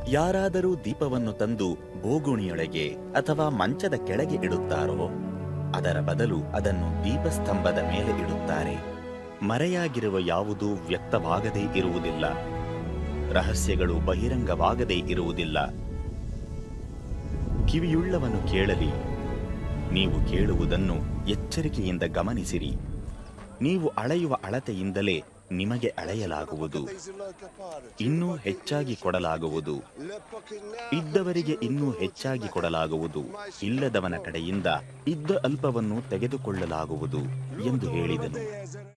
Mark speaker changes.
Speaker 1: ಯಾರಾದರೂ ದೀಪವನ್ನು ತಂದು ಬೋಗುಣಿಯೊಳಗೆ ಅಥವಾ ಮಂಚದ ಕೆಳಗೆ ಇಡುತ್ತಾರೋ ಅದರ ಬದಲು ಅದನ್ನು ದೀಪಸ್ತಂಭದ ಮೇಲೆ ಇಡುತ್ತಾರೆ ಮರೆಯಾಗಿರುವ ಯಾವುದೂ ವ್ಯಕ್ತವಾಗದೇ ಇರುವುದಿಲ್ಲ ರಹಸ್ಯಗಳು ಬಹಿರಂಗವಾಗದೇ ಇರುವುದಿಲ್ಲ ಕಿವಿಯುಳ್ಳವನು ಕೇಳಲಿ ನೀವು ಕೇಳುವುದನ್ನು ಎಚ್ಚರಿಕೆಯಿಂದ ಗಮನಿಸಿರಿ ನೀವು ಅಳೆಯುವ ಅಳತೆಯಿಂದಲೇ ನಿಮಗೆ ಅಳೆಯಲಾಗುವುದು ಇನ್ನೂ ಹೆಚ್ಚಾಗಿ ಕೊಡಲಾಗುವುದು ಇದ್ದವರಿಗೆ ಇನ್ನೂ ಹೆಚ್ಚಾಗಿ ಕೊಡಲಾಗುವುದು ಇಲ್ಲದವನ ಕಡೆಯಿಂದ ಇದ್ದ ಅಲ್ಪವನ್ನು ತೆಗೆದುಕೊಳ್ಳಲಾಗುವುದು ಎಂದು ಹೇಳಿದನು